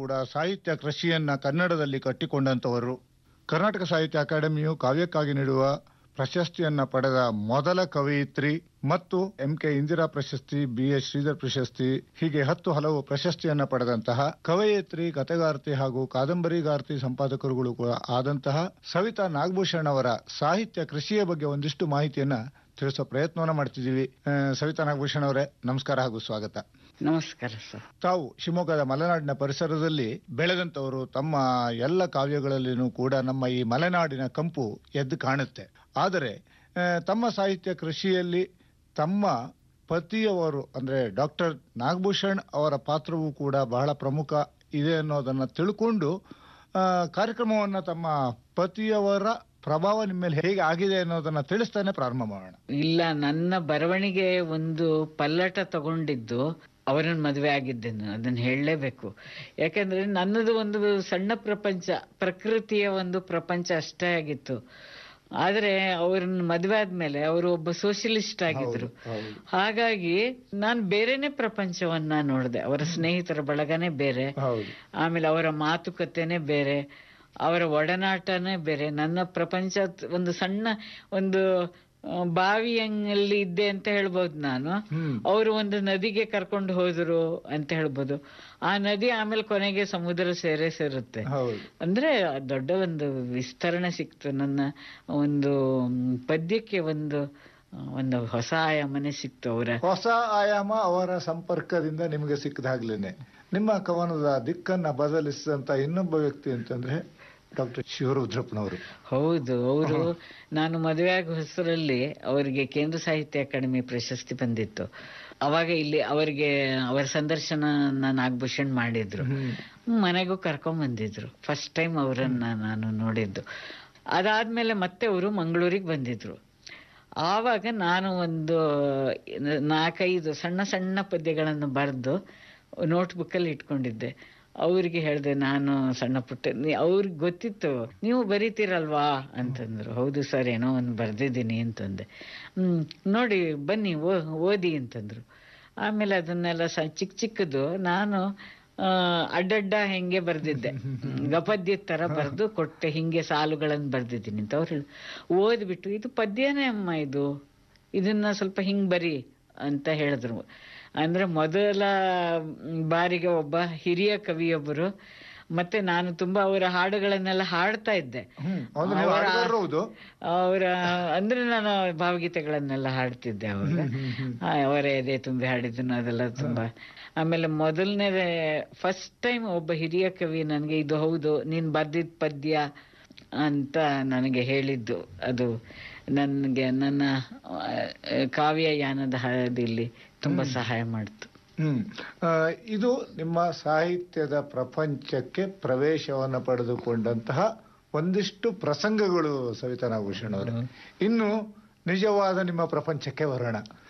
ಕೂಡ ಸಾಹಿತ್ಯ ಕೃಷಿಯನ್ನ ಕನ್ನಡದಲ್ಲಿ ಕಟ್ಟಿಕೊಂಡಂತವರು ಕರ್ನಾಟಕ ಸಾಹಿತ್ಯ ಅಕಾಡೆಮಿಯು ಕಾವ್ಯಕ್ಕಾಗಿ ನೀಡುವ ಪ್ರಶಸ್ತಿಯನ್ನ ಪಡೆದ ಮೊದಲ ಕವಯಿತ್ರಿ ಮತ್ತು ಎಂ ಕೆ ಇಂದಿರಾ ಪ್ರಶಸ್ತಿ ಬಿ ಎಸ್ ಶ್ರೀಧರ್ ಪ್ರಶಸ್ತಿ ಹೀಗೆ ಹತ್ತು ಹಲವು ಪ್ರಶಸ್ತಿಯನ್ನ ಪಡೆದಂತಹ ಕವಯಿತ್ರಿ ಕಥೆಗಾರ್ತಿ ಹಾಗೂ ಕಾದಂಬರಿಗಾರ್ತಿ ಸಂಪಾದಕರುಗಳು ಕೂಡ ಆದಂತಹ ಸವಿತಾ ನಾಗಭೂಷಣ್ ಅವರ ಸಾಹಿತ್ಯ ಕೃಷಿಯ ಬಗ್ಗೆ ಒಂದಿಷ್ಟು ಮಾಹಿತಿಯನ್ನ ತಿಳಿಸೋ ಪ್ರಯತ್ನವನ್ನ ಮಾಡ್ತಿದ್ದೀವಿ ಆ, ಸವಿತಾ ನಾಗಭೂಷಣ್ ಅವರೇ ನಮಸ್ಕಾರ ಹಾಗೂ ಸ್ವಾಗತ ನಮಸ್ಕಾರ ಸರ್ ತಾವು ಶಿವಮೊಗ್ಗದ ಮಲೆನಾಡಿನ ಪರಿಸರದಲ್ಲಿ ಬೆಳೆದಂತವರು ತಮ್ಮ ಎಲ್ಲ ಕಾವ್ಯಗಳಲ್ಲಿನೂ ಕೂಡ ನಮ್ಮ ಈ ಮಲೆನಾಡಿನ ಕಂಪು ಎದ್ದು ಕಾಣುತ್ತೆ ಆದರೆ ಆ, ತಮ್ಮ ಸಾಹಿತ್ಯ ಕೃಷಿಯಲ್ಲಿ ತಮ್ಮ ಪತಿಯವರು ಅಂದ್ರೆ ಡಾಕ್ಟರ್ ನಾಗಭೂಷಣ್ ಅವರ ಪಾತ್ರವೂ ಕೂಡ ಬಹಳ ಪ್ರಮುಖ ಇದೆ ಅನ್ನೋದನ್ನ ತಿಳ್ಕೊಂಡು ಆ, ಕಾರ್ಯಕ್ರಮವನ್ನ ತಮ್ಮ ಪತಿಯವರ ಪ್ರಭಾವ ನಿಮ್ಮ ಮೇಲೆ ಹೇಗೆ ಆಗಿದೆ ಅನ್ನೋದನ್ನ ತಿಳಿಸ್ತಾನೆ ಪ್ರಾರಂಭ ಮಾಡೋಣ ಇಲ್ಲ ನನ್ನ ಬರವಣಿಗೆ ಒಂದು ಪಲ್ಲಟ ತಗೊಂಡಿದ್ದು ಅವರನ್ನ ಮದುವೆ ಆಗಿದ್ದೆ ನಾನು ಅದನ್ನ ಹೇಳಲೇಬೇಕು ಯಾಕಂದ್ರೆ ನನ್ನದು ಒಂದು ಸಣ್ಣ ಪ್ರಪಂಚ ಪ್ರಕೃತಿಯ ಒಂದು ಪ್ರಪಂಚ ಅಷ್ಟೇ ಆಗಿತ್ತು ಆದ್ರೆ ಅವ್ರನ್ನ ಮದುವೆ ಆದ್ಮೇಲೆ ಅವರು ಒಬ್ಬ ಸೋಷಿಯಲಿಸ್ಟ್ ಆಗಿದ್ರು ಹೌದು. ಹಾಗಾಗಿ ನಾನು ಬೇರೆನೆ ಪ್ರಪಂಚವನ್ನ ನೋಡಿದೆ ಅವರ ಸ್ನೇಹಿತರ ಬಳಗನೇ ಬೇರೆ ಹೌದು ಆಮೇಲೆ ಅವರ ಮಾತುಕತೆನೇ ಬೇರೆ ಅವರ ಒಡನಾಟನೇ ಬೇರೆ ನನ್ನ ಪ್ರಪಂಚ ಒಂದು ಸಣ್ಣ ಒಂದು ಆ, ಬಾವಿಯಲ್ಲಿ ಇದ್ದೆ ಅಂತ ಹೇಳ್ಬೋದು ನಾನು ಹ್ಮ್ ಅವರು ಒಂದು ನದಿಗೆ ಕರ್ಕೊಂಡು ಹೋದ್ರು ಅಂತ ಹೇಳ್ಬೋದು ಆ ನದಿ ಆಮೇಲೆ ಕೊನೆಗೆ ಸಮುದ್ರ ಸೇರೇ ಸೇರುತ್ತೆ ಹೌದು ಅಂದ್ರೆ ದೊಡ್ಡ ಒಂದು ವಿಸ್ತರಣೆ ಸಿಕ್ತು ನನ್ನ ಒಂದು ಮ್, ಪದ್ಯಕ್ಕೆ ಒಂದು ಆ, ಒಂದು ಹೊಸ ಆಯಾಮನೆ ಸಿಕ್ತು ಅವರ ಹೊಸ ಆಯಾಮ ಅವರ ಸಂಪರ್ಕದಿಂದ ನಿಮಗೆ ಸಿಕ್ಕದಾಗ್ಲೇನೆ ನಿಮ್ಮ ಕವನದ ದಿಕ್ಕನ್ನ ಬದಲಿಸಿದಂತ ಇನ್ನೊಬ್ಬ ವ್ಯಕ್ತಿ ಅಂತಂದ್ರೆ ಡಾಕ್ಟರ್ ಶಿವರುದ್ರಪ್ಪನವರು ಹೌದು ಅವರು ನಾನು ಮದುವೆ ಆಗೋ ಹೆಸರಲ್ಲಿ ಅವರಿಗೆ ಕೇಂದ್ರ ಸಾಹಿತ್ಯ ಅಕಾಡೆಮಿ ಪ್ರಶಸ್ತಿ ಬಂದಿತ್ತು ಅವಾಗ ಇಲ್ಲಿ ಅವರಿಗೆ ಅವರ ಸಂದರ್ಶನ ನಾಗಭೂಷಣ್ ಮಾಡಿದ್ರು ಮನೆಗೂ ಕರ್ಕೊಂಡ್ ಬಂದಿದ್ರು ಫಸ್ಟ್ ಟೈಮ್ ಅವರನ್ನ ನಾನು ನೋಡಿದ್ದು ಅದಾದ್ಮೇಲೆ ಮತ್ತೆ ಅವರು ಮಂಗಳೂರಿಗೆ ಬಂದಿದ್ರು ಆವಾಗ ನಾನು ಒಂದು ನಾಲ್ಕೈದು ಸಣ್ಣ ಸಣ್ಣ ಪದ್ಯಗಳನ್ನು ಬರೆದು ನೋಟ್ಬುಕ್ಕಲ್ಲಿ ಇಟ್ಕೊಂಡಿದ್ದೆ ಅವ್ರಿಗೆ ಹೇಳಿದೆ ನಾನು ಸಣ್ಣ ಪುಟ್ಟ ನೀ- ಅವ್ರಿಗೆ ಗೊತ್ತಿತ್ತು ನೀವು ಬರೀತೀರಲ್ವಾ ಅಂತಂದ್ರು ಹೌದು ಸರ್ ಏನೋ ಒಂದು ಬರ್ದಿದ್ದೀನಿ ಅಂತಂದೆ ಹ್ಮ್ ನೋಡಿ ಬನ್ನಿ ಓ- ಓದಿ ಅಂತಂದ್ರು ಆಮೇಲೆ ಅದನ್ನೆಲ್ಲ ಸ ಚಿಕ್ಕ ಚಿಕ್ಕದು ನಾನು ಆ, ಅಡ್ಡಡ್ಡ ಹೆಂಗೆ ಬರ್ದಿದ್ದೆ ಗಪದ್ಯದ ತರ ಬರೆದು ಕೊಟ್ಟೆ ಹಿಂಗೆ ಸಾಲುಗಳನ್ನು ಬರ್ದಿದ್ದೀನಿ ಅಂತ ಅವ್ರು ಹೇಳಿ ಓದ್ಬಿಟ್ಟು ಇದು ಪದ್ಯನೇ ಅಮ್ಮ ಇದು ಇದನ್ನ ಸ್ವಲ್ಪ ಹಿಂಗ್ ಬರಿ ಅಂತ ಹೇಳಿದ್ರು ಅಂದ್ರೆ ಮೊದಲ ಬಾರಿಗೆ ಒಬ್ಬ ಹಿರಿಯ ಕವಿಯೊಬ್ಬರು ಮತ್ತೆ ನಾನು ತುಂಬಾ ಅವರ ಹಾಡುಗಳನ್ನೆಲ್ಲ ಹಾಡ್ತಾ ಇದ್ದೆ ಹ್ಮ್ ಅಂದ್ರೆ ನೀವು ಅವರ- ಹಾಡ್ಗಾರರು ಹೌದು ಅವರ ಅಂದ್ರೆ ನಾನು ಭಾವಗೀತೆಗಳನ್ನೆಲ್ಲ ಹಾಡ್ತಿದ್ದೆ ಅವಾಗ ಆ, ಅವರ ಎದೆ ತುಂಬಿ ಹಾಡಿದ್ದನ್ನು ಅದೆಲ್ಲ ತುಂಬಾ ಆಮೇಲೆ ಮೊದಲನೇ ಫಸ್ಟ್ ಟೈಮ್ ಒಬ್ಬ ಹಿರಿಯ ಕವಿ ನನಗೆ ಇದು ಹೌದು ನೀನ್ ಬರ್ದಿದ್ ಪದ್ಯ ಅಂತ ನನಗೆ ಹೇಳಿದ್ದು ಅದು ನನಗೆ ನನ್ನ ಆ, ಕಾವ್ಯ ಯಾನದ ಹಾದಿಯಲ್ಲಿ ತುಂಬಾ ಸಹಾಯ ಮಾಡ್ತು ಹ್ಮ್ ಆ, ಇದು ನಿಮ್ಮ ಸಾಹಿತ್ಯದ ಪ್ರಪಂಚಕ್ಕೆ ಪ್ರವೇಶವನ್ನು ಪಡೆದುಕೊಂಡಂತಹ ಒಂದಿಷ್ಟು ಪ್ರಸಂಗಗಳು ಸವಿತಾ ನಾಗಭೂಷಣ್ ಅವರು ಇನ್ನು ನಿಜವಾದ ನಿಮ್ಮ ಪ್ರಪಂಚಕ್ಕೆ ಬರೋಣ